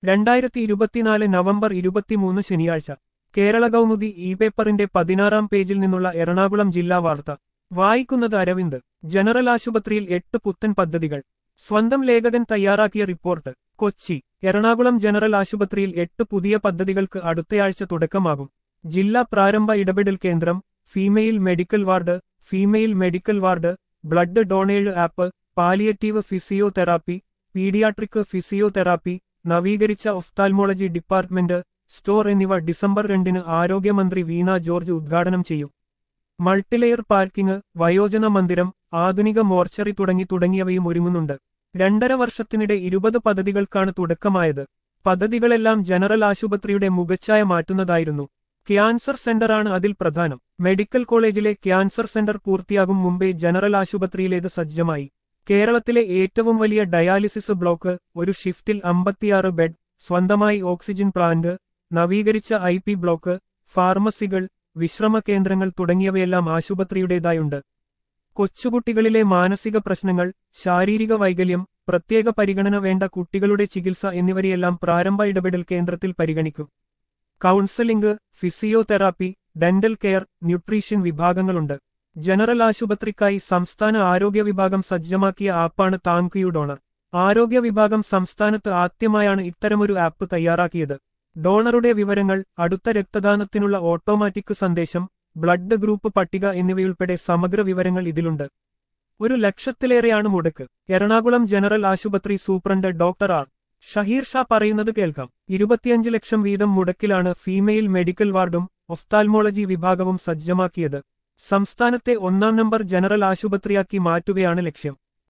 രണ്ടായിരത്തി ഇരുപത്തിനാല് നവംബർ ഇരുപത്തിമൂന്ന് ശനിയാഴ്ച കേരള കൗമുദി ഇ പേപ്പറിന്റെ പതിനാറാം പേജിൽ നിന്നുള്ള എറണാകുളം ജില്ലാ വാർത്ത വായിക്കുന്നത് അരവിന്ദ് ജനറൽ ആശുപത്രിയിൽ എട്ട് പുത്തൻ പദ്ധതികൾ സ്വന്തം ലേഖകൻ തയ്യാറാക്കിയ റിപ്പോർട്ട് കൊച്ചി എറണാകുളം ജനറൽ ആശുപത്രിയിൽ എട്ട് പുതിയ പദ്ധതികൾക്ക് അടുത്തയാഴ്ച തുടക്കമാകും ജില്ലാ പ്രാരംഭ ഇടപെടൽ കേന്ദ്രം female medical ward female medical ward blood donors app palliative physiotherapy paediatric physiotherapy നവീകരിച്ച ഒഫ്താൽമോളജി ഡിപ്പാർട്ട്മെന്റ് സ്റ്റോർ എന്നിവ ഡിസംബർ രണ്ടിന് ആരോഗ്യമന്ത്രി വീണ ജോർജ് ഉദ്ഘാടനം ചെയ്യും മൾട്ടിലെയർ പാർക്കിംഗ് വയോജന മന്ദിരം ആധുനിക മോർച്ചറി തുടങ്ങി തുടങ്ങിയവയും ഒരുങ്ങുന്നുണ്ട് രണ്ടര വർഷത്തിനിടെ ഇരുപത് പദ്ധതികൾക്കാണ് തുടക്കമായത് പദ്ധതികളെല്ലാം ജനറൽ ആശുപത്രിയുടെ മുഖച്ഛായ മാറ്റുന്നതായിരുന്നു ക്യാൻസർ സെന്ററാണ് അതിൽ പ്രധാനം മെഡിക്കൽ കോളേജിലെ ക്യാൻസർ സെന്റർ പൂർത്തിയാകും മുമ്പേ ജനറൽ ആശുപത്രിയിലേത് സജ്ജമായി കേരളത്തിലെ ഏറ്റവും വലിയ ഡയാലിസിസ് ബ്ലോക്ക് ഒരു ഷിഫ്റ്റിൽ അമ്പത്തിയാറ് ബെഡ് സ്വന്തമായി ഓക്സിജൻ പ്ലാന്റ് നവീകരിച്ച ഐ പി ബ്ലോക്ക് ഫാർമസികൾ വിശ്രമ കേന്ദ്രങ്ങൾ തുടങ്ങിയവയെല്ലാം ആശുപത്രിയുടേതായുണ്ട് കൊച്ചുകുട്ടികളിലെ മാനസിക പ്രശ്നങ്ങൾ ശാരീരിക വൈകല്യം പ്രത്യേക പരിഗണന വേണ്ട കുട്ടികളുടെ ചികിത്സ എന്നിവരെയെല്ലാം പ്രാരംഭ ഇടപെടൽ കേന്ദ്രത്തിൽ പരിഗണിക്കും counselling physiotherapy dental care nutrition വിഭാഗങ്ങളുണ്ട് ജനറൽ ആശുപത്രിക്കായി സംസ്ഥാന ആരോഗ്യ വിഭാഗം സജ്ജമാക്കിയ ആപ്പാണ് താങ്ക്യു ഡോണർ ആരോഗ്യ വിഭാഗം സംസ്ഥാനത്ത് ആദ്യമായാണ് ഇത്തരമൊരു ആപ്പ് തയ്യാറാക്കിയത് ഡോണറുടെ വിവരങ്ങൾ അടുത്ത രക്തദാനത്തിനുള്ള ഓട്ടോമാറ്റിക് സന്ദേശം ബ്ലഡ് ഗ്രൂപ്പ് പട്ടിക എന്നിവയുൾപ്പെടെ സമഗ്ര വിവരങ്ങൾ ഇതിലുണ്ട് ഒരു ലക്ഷത്തിലേറെയാണ് മുടക്ക് എറണാകുളം ജനറൽ ആശുപത്രി superintendent doctor R Shaheer Shah പറയുന്നത് കേൾക്കാം ഇരുപത്തിയഞ്ച് ലക്ഷം വീതം മുടക്കിലാണ് ഫീമെയിൽ മെഡിക്കൽ വാർഡും ഒഫ്താൽമോളജി വിഭാഗവും സജ്ജമാക്കിയത് സംസ്ഥാനത്തെ ഒന്നാം നമ്പർ ജനറൽ ആശുപത്രിയാക്കി മാറ്റുകയാണ് ലക്ഷ്യം